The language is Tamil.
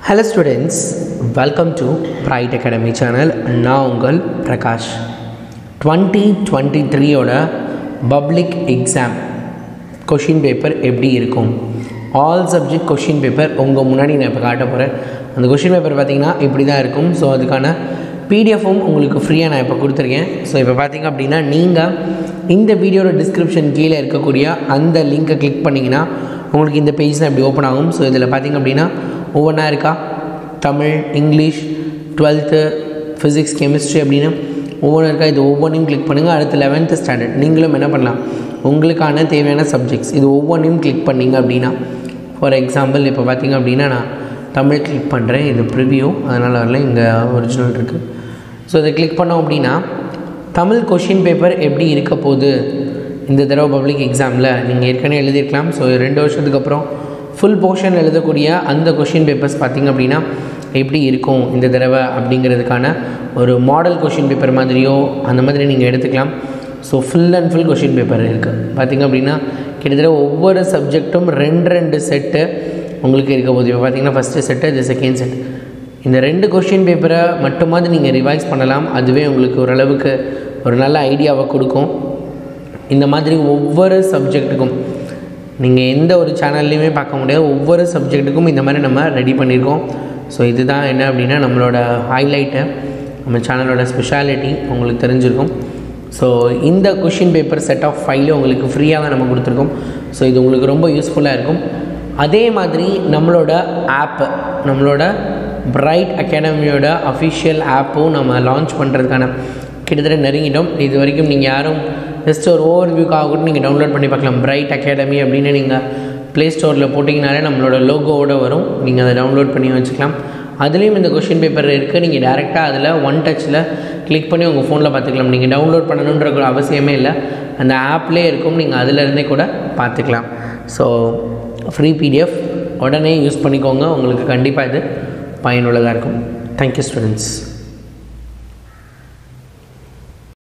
hello students welcome to Bright Academy channel நான் உங்கள் பிரகாஷ் டுவெண்ட்டி டுவெண்ட்டி த்ரீயோட பப்ளிக் எக்ஸாம் கொஷின் பேப்பர் எப்படி இருக்கும் ஆல் சப்ஜெக்ட் கொஷின் பேப்பர் உங்கள் முன்னாடி நான் இப்போ காட்ட போகிறேன் அந்த கொஷின் பேப்பர் பார்த்தீங்கன்னா இப்படி தான் இருக்கும் ஸோ அதுக்கான பிடிஎஃப்பும் உங்களுக்கு ஃப்ரீயாக நான் இப்போ கொடுத்துருக்கேன் ஸோ இப்போ பார்த்தீங்க அப்படின்னா நீங்கள் இந்த வீடியோட டிஸ்கிரிப்ஷன் கீழே இருக்கக்கூடிய அந்த லிங்கை கிளிக் பண்ணிங்கன்னா உங்களுக்கு இந்த பேஜ் தான் இப்படி ஓப்பன் ஆகும் ஸோ இதில் பார்த்தீங்க அப்படின்னா ஒவ்வொன்றா இருக்கா Tamil English twelfth physics chemistry அப்படின்னு ஒவ்வொன்றும் இருக்கா இது ஒவ்வொன்றையும் கிளிக் பண்ணுங்கள் அடுத்து லெவன்த்து ஸ்டாண்டர்ட் நீங்களும் என்ன பண்ணலாம் உங்களுக்கான தேவையான சப்ஜெக்ட்ஸ் இது ஒவ்வொன்றையும் கிளிக் பண்ணிங்க அப்படின்னா ஃபார் எக்ஸாம்பிள் இப்போ பார்த்தீங்க அப்படின்னா நான் தமிழ் கிளிக் பண்ணுறேன் இது ப்ரிவியூ அதனால் வரல இங்கே ஒரிஜினல் இருக்குது ஸோ இதை கிளிக் பண்ணோம் அப்படின்னா தமிழ் கொஷின் பேப்பர் எப்படி இருக்க போகுது இந்த தடவை பப்ளிக் எக்ஸாமில் நீங்கள் ஏற்கனவே எழுதியிருக்கலாம் ஸோ ரெண்டு வருஷத்துக்கு அப்புறம் ஃபுல் போர்ஷன் எழுதக்கூடிய அந்த கொஷின் பேப்பர்ஸ் பார்த்திங்க அப்படின்னா எப்படி இருக்கும் இந்த தடவை அப்படிங்கிறதுக்கான ஒரு மாடல் கொஷின் பேப்பர் மாதிரியோ அந்த மாதிரி நீங்கள் எடுத்துக்கலாம் so full and full question paper இருக்குது பார்த்திங்க அப்படின்னா கிட்டத்தட்ட ஒவ்வொரு சப்ஜெக்ட்டும் ரெண்டு ரெண்டு செட்டு உங்களுக்கு இருக்க போகுது இப்போ பார்த்தீங்கன்னா ஃபஸ்ட்டு செட்டு இது செகண்ட் செட் இந்த ரெண்டு கொஷின் பேப்பரை மட்டுமாவது நீங்கள் ரிவைஸ் பண்ணலாம் அதுவே உங்களுக்கு ஓரளவுக்கு ஒரு நல்ல ஐடியாவை கொடுக்கும் இந்த மாதிரி ஒவ்வொரு சப்ஜெக்ட்டுக்கும் நீங்கள் எந்த ஒரு சேனல்லையுமே பார்க்க முடியாது ஒவ்வொரு சப்ஜெக்ட்டுக்கும் இந்த மாதிரி நம்ம ரெடி பண்ணியிருக்கோம் ஸோ இதுதான் என்ன அப்படின்னா நம்மளோட ஹைலைட்டு நம்ம சேனலோட ஸ்பெஷாலிட்டி உங்களுக்கு தெரிஞ்சிருக்கும் ஸோ இந்த question paper set of file உங்களுக்கு ஃப்ரீயாக தான் நம்ம கொடுத்துருக்கோம் ஸோ இது உங்களுக்கு ரொம்ப யூஸ்ஃபுல்லாக இருக்கும் அதே மாதிரி நம்மளோட ஆப்பு நம்மளோட பிரைட் அகாடமியோட அஃபிஷியல் ஆப்பும் நம்ம லான்ச் பண்ணுறதுக்கான கிட்டத்தட்ட நெருங்கிட்டோம் இது வரைக்கும் நீங்கள் யாரும் ஜஸ்ட் ஒரு ஓவர் வியூக்காக கூட நீங்கள் டவுன்லோட் பண்ணி பார்க்கலாம் பிரைட் அகாடமி அப்படின்னு நீங்கள் ப்ளே ஸ்டோரில் போட்டிங்கனாலே நம்மளோட லோகோவோட வரும் நீங்கள் அதை டவுன்லோட் பண்ணி வச்சுக்கலாம் அதுலேயும் இந்த கொஷின் பேப்பர் இருக்குது நீங்கள் டேரெக்டாக அதில் ஒன் டச்சில் கிளிக் பண்ணி உங்கள் ஃபோனில் பார்த்துக்கலாம் நீங்கள் டவுன்லோட் பண்ணணுன்ற ஒரு அவசியமே இல்லை அந்த ஆப்லேயே இருக்கும் நீங்கள் அதிலேருந்தே கூட பார்த்துக்கலாம் ஸோ ஃப்ரீ பிடிஎஃப் உடனே யூஸ் பண்ணிக்கோங்க உங்களுக்கு கண்டிப்பாக இது பயனுள்ளதாக இருக்கும் தேங்க்யூ ஸ்டூடெண்ட்ஸ்